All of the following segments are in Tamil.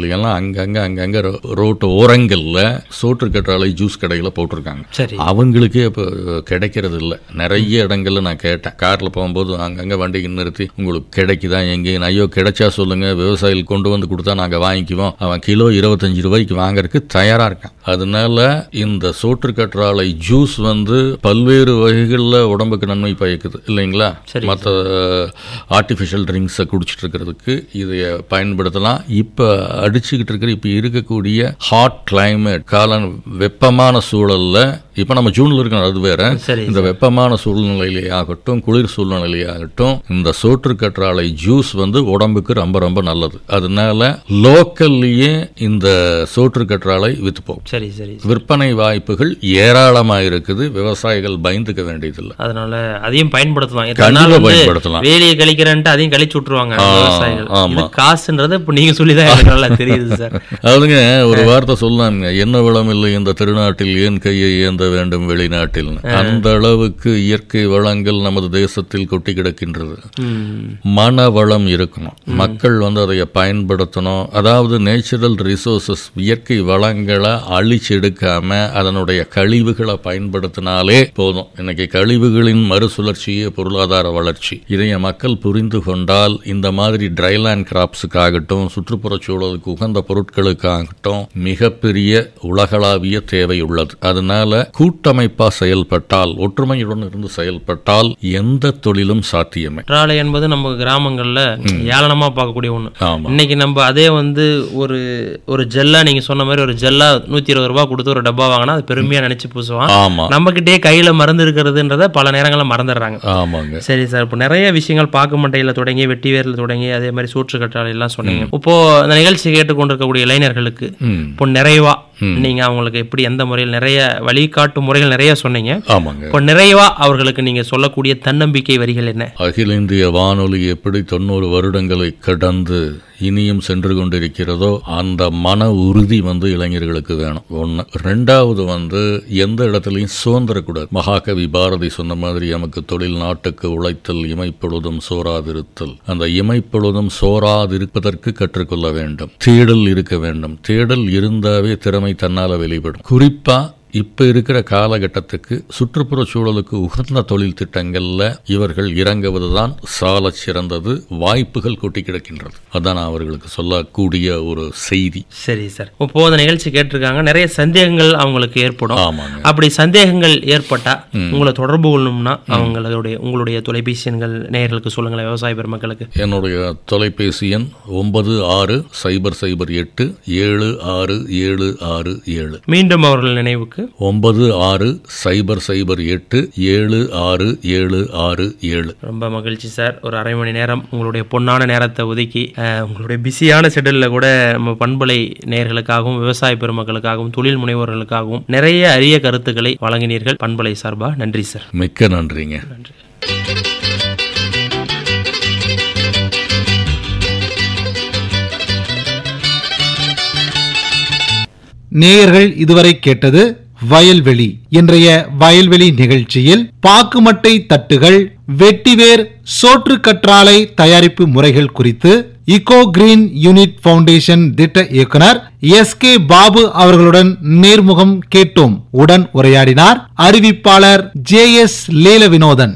எல்லாம் அங்கங்க அங்கங்க ரோ- ரோட்டு ஓரங்கள்ல சோற்று கற்றாழை ஜூஸ் கடைகளை போட்டிருக்காங்க சரி அவங்களுக்கே இப்போ கிடைக்கிறது இல்லை நிறைய இடங்கள்ல நான் கேட்டேன் கார்ல போகும்போது அங்கங்க வண்டிக்கு நிறுத்தி உங்களுக்கு கிடைக்குதா எங்கேயும் ஐயோ கிடைச்சா சொல்லுங்க விவசாயிகள் கொண்டு வந்து கொடுத்தா நாங்க வாங்கிக்குவோம் அவன் கிலோ இருபத்தஞ்சு ரூபாய்க்கு வாங்குறதுக்கு தயாரா இருக்கான் அதனால இந்த சோற்று கற்றாழை ஜூஸ் வந்து பல்வேறு வகைகளில் உடம்புக்கு நன்மை பயக்குது இல்லைங்களா சரி, மற்ற ஆர்டிஃபிஷியல் ட்ரிங்க்ஸை குடிச்சிட்டு இருக்கிறதுக்கு இதை பயன்படுத்தலாம் இப்போ அடிச்சுக்கிட்டு இருக்கிற இப்போ இருக்கக்கூடிய ஹாட் climate கால வெப்பமான சூழல்ல இப்போ நம்ம ஜூன்ல இருக்கோம் அது வேற சரி இந்த வெப்பமான சூழ்நிலையிலே ஆகட்டும் குளிர் சூழ்நிலையிலே ஆகட்டும் இந்த சோற்று கற்றாழை ஜூஸ் வந்து உடம்புக்கு ரொம்ப ரொம்ப நல்லது அதனால லோக்கல்லையே இந்த சோற்று கற்றாழை வித்து போகும் சரி சரி விற்பனை வாய்ப்புகள் ஏராளமா இருக்குது விவசாயிகள் பயந்துக்க வேண்டியதில்லை அதனால அதையும் பயன்படுத்தலாம் கண்டிப்பா எத்தனை நாள் வந்து பயன்படுத்தலாம். வேலையை கழிக்கிறேன்ட்டு அதையும் கழிச்சு விட்டுருவாங்க ஆ, விவசாயிகள் ஆமா. இது காசுன்றது இப்ப நீங்க சொல்லிதான் எனக்கு நல்லா தெரியுது சார் அதுங்க ஒரு வார்த்தை சொல்லாங்க என்ன வளம் இல்லை இந்த திருநாட்டில் ஏன் கையை ஏந்த வேண்டும் வெளிநாட்டில் அந்த அளவுக்கு இயற்கை வளங்கள் நமது தேசத்தில் கொட்டி கிடக்கின்றது ம். மன வளம் இருக்கணும் மக்கள் வந்து அதை பயன்படுத்தணும் அதாவது நேச்சுரல் ரிசோர்சஸ் இயற்கை வளங்களை அழிச்செடுக்காம அதனுடைய கழிவுகளை பயன்படுத்தினாலே போதும் இன்னைக்கு கழிவுகளின் மறுசுழற்சியே பொருளாதார வளர்ச்சி இதை மக்கள் புரிந்து கொண்டால் இந்த மாதிரி ட்ரைலேண்ட் கிராப்ஸுக்காகட்டும் சுற்றுப்புறச் சூழலுக்கு உகந்த பொருட்களுக்காகட்டும் மிகப்பெரிய உலகளாவிய தேவை உள்ளது அதனால கூட்டமைப்பா செயல்பட்டால் ஒற்றுமையுடன் இருந்து செயல்பட்டால் எந்த தொழிலும் சாத்தியமே கற்றாழை என்பது நம்ம கிராமங்கள்ல ஏளனமா பார்க்கக்கூடிய ஒண்ணு ஆமா இன்னைக்கு நம்ம அதே வந்து ஒரு ஒரு ஜெல்லா நீங்க சொன்ன மாதிரி ஒரு ஜெல்லா நூத்தி இருபது ரூபாய் கொடுத்து ஒரு டப்பா வாங்கினா அது பெருமையா நினைச்சு பூசுவான் ஆமா நம்ம கிட்டே கையில மருந்து இருக்கிறதுன்றத பல நேரங்கள்ல மறந்துடுறாங்க ஆமாங்க சரி சார் இப்போ நிறைய விஷயங்கள் பாக்கு மட்டையில தொடங்கி வெட்டி வேர்ல தொடங்கி அதே மாதிரி சூற்று கற்றாழை எல்லாம் சொன்னீங்க இப்போ அந்த நிகழ்ச்சி கேட்டுக்கொண்டிருக்கக்கூடிய இளைஞர்களுக்கு ம் இப்போ நிறைவா நீங்க அவங்களுக்கு எப்படி எந்த முறையில் நிறைய வழிகாட்டும் முறைகள் நிறைய சொன்னீங்க ஆமாங்க இப்போ நிறைவா அவர்களுக்கு நீங்க சொல்லக்கூடிய தன்னம்பிக்கை வரிகள் என்ன அகில இந்திய வானொலி எப்படி தொண்ணூறு வருடங்களை கடந்து இனியும் சென்று கொண்டிருக்கிறதோ அந்த மன உறுதி வந்து இளைஞர்களுக்கு வேணும் ஒன்று ரெண்டாவது வந்து எந்த இடத்துலையும் சுதந்திரக்கூடாது மகாகவி பாரதி சொன்ன மாதிரி நமக்கு தொழில் நாட்டுக்கு உழைத்தல் இமைப்பொழுதும் சோராதிருத்தல் அந்த இமைப்பொழுதும் சோராதிருப்பதற்கு கற்றுக்கொள்ள வேண்டும் தேடல் இருக்க வேண்டும் தேடல் இருந்தாவே திறமை தன்னால வெளிப்படும் குறிப்பா இப்ப இருக்கிற காலகட்டத்துக்கு சுற்றுப்புற சூழலுக்கு உகந்த தொழில் திட்டங்கள்ல இவர்கள் இறங்குவதுதான் சால சிறந்தது வாய்ப்புகள் கொட்டி கிடக்கின்றது அதான் நான் அவர்களுக்கு சொல்லக்கூடிய ஒரு செய்தி சரி சார் இப்போ அந்த நிகழ்ச்சி கேட்டிருக்காங்க நிறைய சந்தேகங்கள் அவங்களுக்கு ஏற்படும் ஆமாங்க அப்படி சந்தேகங்கள் ஏற்பட்டா உங்களை தொடர்பு கொள்ளணும்னா அவங்களுடைய உங்களுடைய தொலைபேசி எண்கள் நேயர்களுக்கு சொல்லுங்களேன் விவசாய பெருமக்களுக்கு என்னுடைய தொலைபேசி எண் ஒன்பது ஆறு சைபர் சைபர் எட்டு ஏழு ஆறு ஏழு ஆறு ஏழு மீண்டும் அவர்கள் நினைவுக்கு ஒன்பது ஆறு சைபர் சைபர் எட்டு ஏழு ஆறு ஏழு ஆறு ஏழு ரொம்ப மகிழ்ச்சி சார் ஒரு அரை மணி நேரம் உங்களுடைய பொன்னான நேரத்தை ஒதுக்கி அஹ், உங்களுடைய பிஸியான ஷெடியூலில் கூட நம்ம பண்பலை நேயர்களுக்காகவும் விவசாய பெருமக்களுக்காகவும் தொழில் முனைவோர்களுக்காகவும் நிறைய அரிய கருத்துக்களை வழங்கினீர்கள் பண்பலை சார்பா நன்றி சார் மிக்க நன்றிங்க நன்றி நேயர்கள் இதுவரை கேட்டது வயல்வெளி இன்றைய வயல்வெளி நிகழ்ச்சியில் பாக்குமட்டை தட்டுகள் வெட்டிவேர் சோற்று கற்றாழை தயாரிப்பு முறைகள் குறித்து இகோ கிரீன் யூனிட் ஃபவுண்டேஷன் திட்ட இயக்குனர் எஸ் கே பாபு அவர்களுடன் நேர்முகம் கேட்டோம் உடன் உரையாடினார் அறிவிப்பாளர் ஜே எஸ் லீல வினோதன்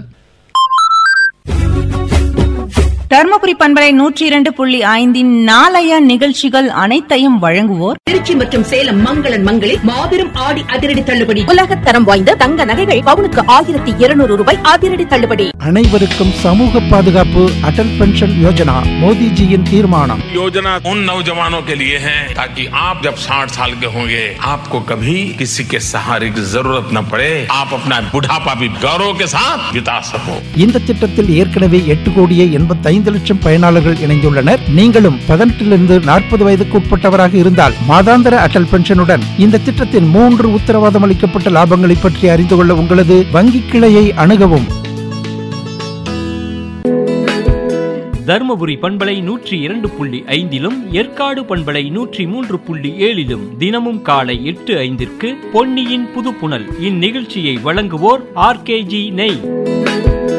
தர்மபுரி பண்பலை நூற்றி இரண்டு புள்ளி ஐந்தின் நாளைய நிகழ்ச்சிகள் அனைத்தையும் வழங்குவோர் திருச்சி மற்றும் சேலம் மங்களன் மங்களில் மாபெரும் ஆடி அதிரடி தள்ளுபடி உலகத் தரம் வாய்ந்த தங்க நகைகள் பவுனுக்கு ஆயிரத்தி இருநூறு ரூபாய் அதிரடி தள்ளுபடி அனைவருக்கும் சமூக பாதுகாப்பு அடல் பென்ஷன் யோஜனா மோடிஜியின் தீர்மானம் योजना उन नौजवानों के लिए है ताकि आप जब 60 साल के होंगे आपको कभी किसी के सहारे की जरूरत न पड़े आप अपना बुढ़ापा भी गौरव के साथ बिता सको இந்த திட்டத்தில் ஏற்கனவே எட்டு கோடியே எண்பத்தைந்து லட்சம் பயனாளர்கள் இணைந்துள்ளனர் நீங்களும் பதினெட்டிலிருந்து நாற்பது வயதுக்கு உட்பட்டவராக இருந்தால் மாதாந்திர அடல் பென்ஷனுடன் இந்த திட்டத்தின் மூன்று உத்தரவாதம் அளிக்கப்பட்ட லாபங்களை பற்றி அறிந்து கொள்ள உங்களது வங்கி கிளையை அணுகவும் தருமபுரி பண்பலை நூற்றி இரண்டு புள்ளி ஐந்திலும் ஏற்காடு பண்பலை நூற்றி மூன்று புள்ளி ஏழிலும் தினமும் காலை எட்டு ஐந்திற்கு பொன்னியின் புதுப்புணல் இந்நிகழ்ச்சியை வழங்குவோர் ஆர்கேஜி நெய்